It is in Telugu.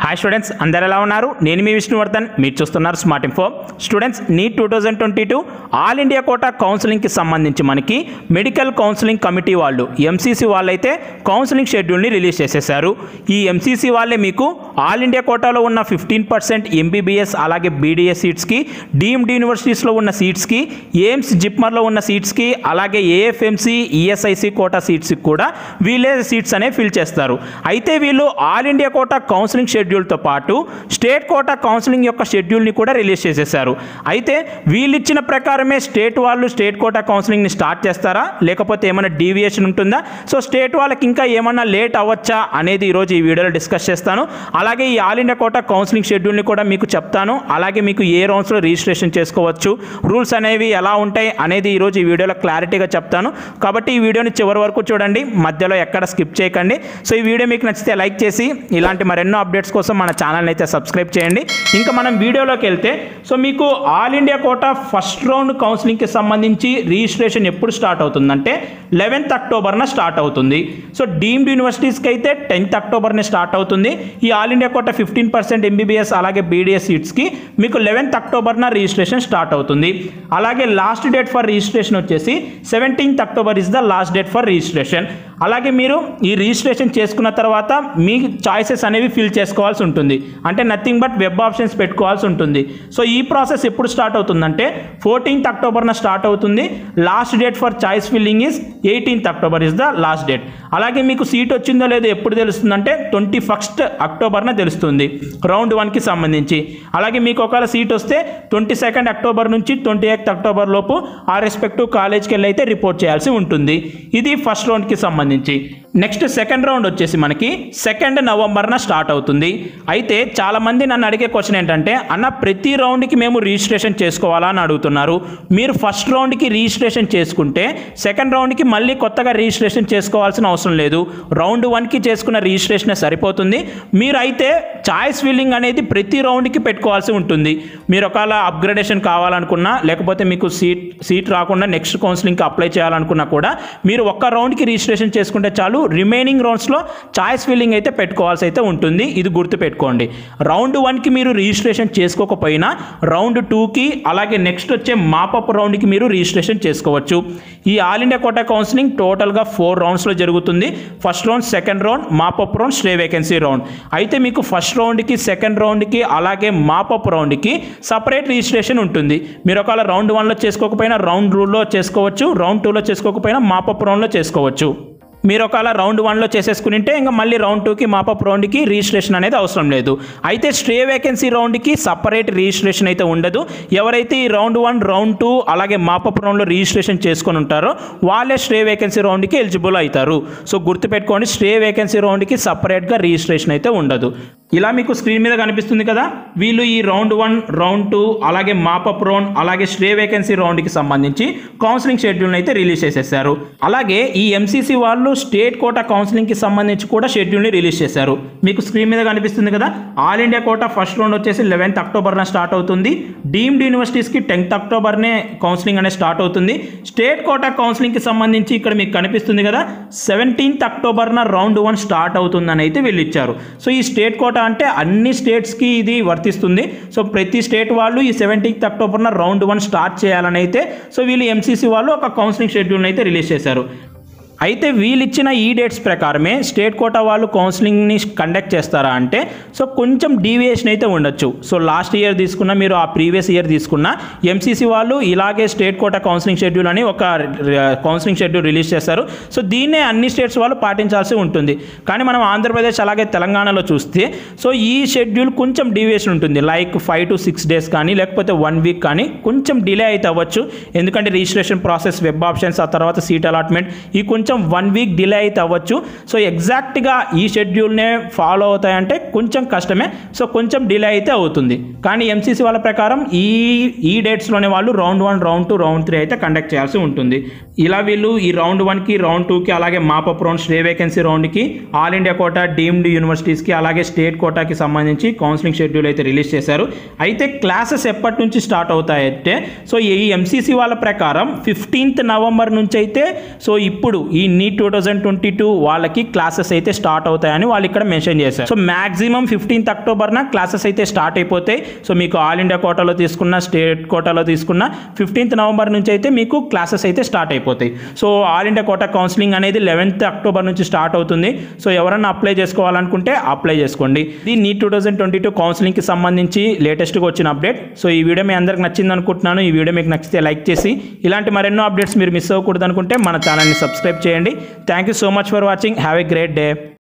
హాయ్ స్టూడెంట్స్ అందరు ఎలా ఉన్నారు నేను మీ విష్ణువర్ధన్ మీరు చూస్తున్నారు smart info students NEET two thousand twenty two all India quota కౌన్సిలింగ్కి సంబంధించి మనకి మెడికల్ కౌన్సిలింగ్ కమిటీ వాళ్ళు ఎంసీసీ వాళ్ళైతే కౌన్సిలింగ్ షెడ్యూల్ని రిలీజ్ చేసేసారు ఈ ఎంసీసీ వాళ్ళే మీకు ఆల్ ఇండియా కోటాలో ఉన్న ఫిఫ్టీన్ పర్సెంట్ ఎంబీబీఎస్ అలాగే బీడీఎస్ సీట్స్కి డీమ్డ్ యూనివర్సిటీస్లో ఉన్న సీట్స్కి ఎయిమ్స్ జిప్మర్లో ఉన్న సీట్స్కి అలాగే ఏఎఫ్ఎంసీ ఈఎస్ఐసి కోటా సీట్స్కి కూడా వీళ్ళే సీట్స్ అనేవి ఫిల్ చేస్తారు అయితే వీళ్ళు ఆల్ ఇండియా కోటా కౌన్సిలింగ్ షెడ్యూల్తో పాటు స్టేట్ కోటా కౌన్సిలింగ్ యొక్క షెడ్యూల్ని కూడా రిలీజ్ చేసేసారు అయితే వీళ్ళు ఇచ్చిన ప్రకారమే స్టేట్ వాళ్ళు స్టేట్ కోటా కౌన్సిలింగ్ని స్టార్ట్ చేస్తారా లేకపోతే ఏమైనా డీవియేషన్ ఉంటుందా సో స్టేట్ వాళ్ళకి ఇంకా ఏమన్నా లేట్ అవ్వచ్చా అనేది ఈరోజు ఈ వీడియోలో డిస్కస్ చేస్తాను అలాగే ఈ ఆల్ ఇండియా కోటా కౌన్సిలింగ్ షెడ్యూల్ని కూడా మీకు చెప్తాను అలాగే మీకు ఏ రౌండ్స్లో రిజిస్ట్రేషన్ చేసుకోవచ్చు రూల్స్ అనేవి ఎలా ఉంటాయి అనేది ఈరోజు ఈ వీడియోలో క్లారిటీగా చెప్తాను కాబట్టి ఈ వీడియోని చివరి వరకు చూడండి మధ్యలో ఎక్కడ స్కిప్ చేయకండి సో ఈ వీడియో మీకు నచ్చితే లైక్ చేసి ఇలాంటి మరెన్నో అప్డేట్స్ కోసం మన ఛానల్ని అయితే సబ్స్క్రైబ్ చేయండి ఇంకా మనం వీడియోలోకి వెళ్తే సో మీకు all India quota first round కౌన్సిలింగ్కి సంబంధించి రిజిస్ట్రేషన్ ఎప్పుడు స్టార్ట్ అవుతుందంటే లెవెన్త్ అక్టోబర్న స్టార్ట్ అవుతుంది సో డీమ్డ్ యూనివర్సిటీస్కి అయితే టెన్త్ అక్టోబర్నే స్టార్ట్ అవుతుంది ఈ all India quota fifteen percent MBBS అలాగే బీడీఎస్ సీట్స్కి మీకు లెవెన్త్ అక్టోబర్న రిజిస్ట్రేషన్ స్టార్ట్ అవుతుంది అలాగే లాస్ట్ డేట్ ఫర్ రిజిస్ట్రేషన్ వచ్చేసి seventeenth October is the last date for registration అలాగే మీరు ఈ రిజిస్ట్రేషన్ చేసుకున్న తర్వాత మీ చాయిసెస్ అనేవి ఫిల్ చేసుకోవాల్సి ఉంటుంది అంటే నథింగ్ బట్ వెబ్ ఆప్షన్స్ పెట్టుకోవాల్సి ఉంటుంది సో ఈ ప్రాసెస్ ఎప్పుడు స్టార్ట్ అవుతుందంటే ఫోర్టీన్త్ అక్టోబర్న స్టార్ట్ అవుతుంది last date for choice filling is eighteenth October is the last date అలాగే మీకు సీట్ వచ్చిందో లేదో ఎప్పుడు తెలుస్తుందంటే ట్వంటీ ఫస్ట్ అక్టోబర్న తెలుస్తుంది రౌండ్ వన్కి సంబంధించి అలాగే మీకు ఒకవేళ సీట్ వస్తే ట్వంటీ సెకండ్ అక్టోబర్ నుంచి ట్వంటీ ఎయిత్ అక్టోబర్ లోపు ఆ రెస్పెక్టివ్ కాలేజ్కి వెళ్ళి అయితే రిపోర్ట్ చేయాల్సి ఉంటుంది ఇది ఫస్ట్ రౌండ్కి సంబంధించి నెక్స్ట్ సెకండ్ రౌండ్ వచ్చేసి మనకి సెకండ్ నవంబర్న స్టార్ట్ అవుతుంది అయితే చాలామంది నన్ను అడిగే క్వశ్చన్ ఏంటంటే అన్న ప్రతి రౌండ్కి మేము రిజిస్ట్రేషన్ చేసుకోవాలా అని అడుగుతున్నారు మీరు ఫస్ట్ రౌండ్కి రిజిస్ట్రేషన్ చేసుకుంటే సెకండ్ రౌండ్కి మళ్ళీ కొత్తగా రిజిస్ట్రేషన్ చేసుకోవాల్సిన అవసరం లేదు రౌండ్ వన్కి చేసుకున్న రిజిస్ట్రేషన్ సరిపోతుంది మీరు అయితే చాయిస్ ఫిల్లింగ్ అనేది ప్రతి రౌండ్కి పెట్టుకోవాల్సి ఉంటుంది మీరు ఒకవేళ అప్గ్రేడేషన్ కావాలనుకున్నా లేకపోతే మీకు సీట్ సీట్ రాకుండా నెక్స్ట్ కౌన్సిలింగ్కి అప్లై చేయాలనుకున్నా కూడా మీరు ఒక్క రౌండ్కి రిజిస్ట్రేషన్ చేసుకుంటే చాలు రిమైనింగ్ రౌండ్స్లో చాయిస్ ఫిల్లింగ్ అయితే పెట్టుకోవాల్సి అయితే ఉంటుంది ఇది గుర్తుపెట్టుకోండి రౌండ్ వన్కి మీరు రిజిస్ట్రేషన్ చేసుకోకపోయినా రౌండ్ టూకి అలాగే నెక్స్ట్ వచ్చే మాపప్ రౌండ్కి మీరు రిజిస్ట్రేషన్ చేసుకోవచ్చు ఈ ఆల్ ఇండియా కోటా కౌన్సిలింగ్ టోటల్గా ఫోర్ రౌండ్స్లో జరుగుతుంది first round second round mop up round stray vacancy round అయితే మీకు ఫస్ట్ రౌండ్కి సెకండ్ రౌండ్కి అలాగే మాపప్ రౌండ్కి సపరేట్ రిజిస్ట్రేషన్ ఉంటుంది మీరు ఒకవేళ రౌండ్ వన్లో చేసుకోకపోయినా రౌండ్ రూల్లో చేసుకోవచ్చు రౌండ్ టూలో చేసుకోకపోయినా మాపప్ రౌండ్లో చేసుకోవచ్చు మీరు ఒకవేళ రౌండ్ వన్లో చేసేసుకుంటే ఇంకా మళ్ళీ రౌండ్ టూకి మాపప్ రౌండ్కి రిజిస్ట్రేషన్ అనేది అవసరం లేదు అయితే స్టే వేకెన్సీ రౌండ్కి సపరేట్ రిజిస్ట్రేషన్ అయితే ఉండదు ఎవరైతే ఈ రౌండ్ వన్ రౌండ్ టూ అలాగే మాపప్ రౌండ్లో రిజిస్ట్రేషన్ చేసుకొని ఉంటారో వాళ్ళే స్టే వేకెన్సీ రౌండ్కి ఎలిజిబుల్ అవుతారు సో గుర్తుపెట్టుకోండి స్టే వేకెన్సీ రౌండ్కి సపరేట్గా రిజిస్ట్రేషన్ అయితే ఉండదు ఇలా మీకు స్క్రీన్ మీద కనిపిస్తుంది కదా వీళ్ళు ఈ రౌండ్ వన్ రౌండ్ టూ అలాగే మాపప్ రౌండ్ అలాగే స్టే వేకెన్సీ రౌండ్కి సంబంధించి కౌన్సిలింగ్ షెడ్యూల్ని అయితే రిలీజ్ చేసేసారు అలాగే ఈ ఎంసీసీ వాళ్ళు స్టేట్ కోటా కౌన్సిలింగ్కి సంబంధించి కూడా షెడ్యూల్ని రిలీజ్ చేశారు మీకు స్క్రీన్ మీద కనిపిస్తుంది కదా all India quota first round వచ్చేసి లెవెన్త్ అక్టోబర్న స్టార్ట్ అవుతుంది డీమ్డ్ యూనివర్సిటీస్కి టెన్త్ అక్టోబర్నే కౌన్సిలింగ్ అనేది స్టార్ట్ అవుతుంది స్టేట్ కోటా కౌన్సిలింగ్కి సంబంధించి ఇక్కడ మీకు కనిపిస్తుంది కదా సెవెంటీన్త్ అక్టోబర్న రౌండ్ వన్ స్టార్ట్ అవుతుందని అయితే వీళ్ళు ఇచ్చారు సో ఈ స్టేట్ కోటా అంటే అన్ని స్టేట్స్కి ఇది వర్తిస్తుంది సో ప్రతి స్టేట్ వాళ్ళు ఈ సెవెంటీన్త్ అక్టోబర్న రౌండ్ వన్ స్టార్ట్ చేయాలని అయితే సో వీళ్ళు ఎంసీసీ వాళ్ళు ఒక కౌన్సిలింగ్ షెడ్యూల్ని అయితే రిలీజ్ చేశారు అయితే వీళ్ళు ఇచ్చిన ఈ డేట్స్ ప్రకారమే స్టేట్ కోటా వాళ్ళు కౌన్సిలింగ్ని కండక్ట్ చేస్తారా అంటే సో కొంచెం డీవియేషన్ అయితే ఉండొచ్చు సో లాస్ట్ ఇయర్ తీసుకున్న మీరు ఆ ప్రీవియస్ ఇయర్ తీసుకున్న ఎంసీసీ వాళ్ళు ఇలాగే స్టేట్ కోటా కౌన్సిలింగ్ షెడ్యూల్ అని ఒక కౌన్సిలింగ్ షెడ్యూల్ రిలీజ్ చేస్తారు సో దీన్నే అన్ని స్టేట్స్ వాళ్ళు పాటించాల్సి ఉంటుంది కానీ మనం ఆంధ్రప్రదేశ్ అలాగే తెలంగాణలో చూస్తే సో ఈ షెడ్యూల్ కొంచెం డీవియేషన్ ఉంటుంది like five to six days కానీ లేకపోతే వన్ వీక్ కానీ కొంచెం డిలే అయితే అవ్వచ్చు ఎందుకంటే రిజిస్ట్రేషన్ ప్రాసెస్ వెబ్ ఆప్షన్స్ ఆ తర్వాత సీట్ అలాట్మెంట్ ఈ కొంచెం వన్ వీక్ డిలే అయితే అవ్వచ్చు సో ఎగ్జాక్ట్గా ఈ షెడ్యూల్నే ఫాలో అవుతాయంటే కొంచెం కష్టమే సో కొంచెం డిలే అయితే అవుతుంది కానీ ఎంసీసీ వాళ్ళ ప్రకారం ఈ ఈ డేట్స్లోనే వాళ్ళు round one round two round three అయితే కండక్ట్ చేయాల్సి ఉంటుంది ఇలా వీళ్ళు ఈ రౌండ్ వన్కి రౌండ్ టూకి అలాగే మాపప్ రౌండ్ స్టే వేకెన్సీ రౌండ్కి ఆల్ ఇండియా కోటా డీమ్డ్ యూనివర్సిటీస్కి అలాగే స్టేట్ కోటాకి సంబంధించి కౌన్సిలింగ్ షెడ్యూల్ అయితే రిలీజ్ చేశారు అయితే క్లాసెస్ ఎప్పటి నుంచి స్టార్ట్ అవుతాయంటే సో ఈ ఎంసీసీ వాళ్ళ ప్రకారం ఫిఫ్టీన్త్ నవంబర్ నుంచి అయితే సో ఇప్పుడు ఈ NEET two thousand twenty two వాళ్ళకి క్లాసెస్ అయితే స్టార్ట్ అవుతాయని వాళ్ళు ఇక్కడ మెన్షన్ చేశారు సో మాక్సిమం ఫిఫ్టీన్త్ అక్టోబర్న క్లాసెస్ అయితే స్టార్ట్ అయిపోతాయి సో మీకు ఆల్ ఇండియా కోటాలో తీసుకున్న స్టేట్ కోటాలో తీసుకున్న ఫిఫ్టీన్త్ నవంబర్ నుంచి అయితే మీకు క్లాసెస్ అయితే స్టార్ట్ అయిపోతాయి so all India quota counselling అనేది లెవెన్త్ అక్టోబర్ నుంచి స్టార్ట్ అవుతుంది సో ఎవరన్నా అప్లై చేసుకోవాలనుకుంటే అప్లై చేసుకోండి ఇది NEET two thousand twenty two కౌన్సిలింగ్కి సంబంధించి లేటెస్ట్గా వచ్చిన అప్డేట్ సో ఈ వీడియో మీ అందరికి నచ్చింది అనుకుంటున్నాను ఈ వీడియో మీకు నచ్చితే లైక్ చేసి ఇలాంటి మరెన్నో అప్డేట్స్ మీరు మిస్ అవ్వకూడదు అనుకుంటే మన ఛానల్ని సబ్స్క్రైబ్ చేయండి thank you so much for watching have a great day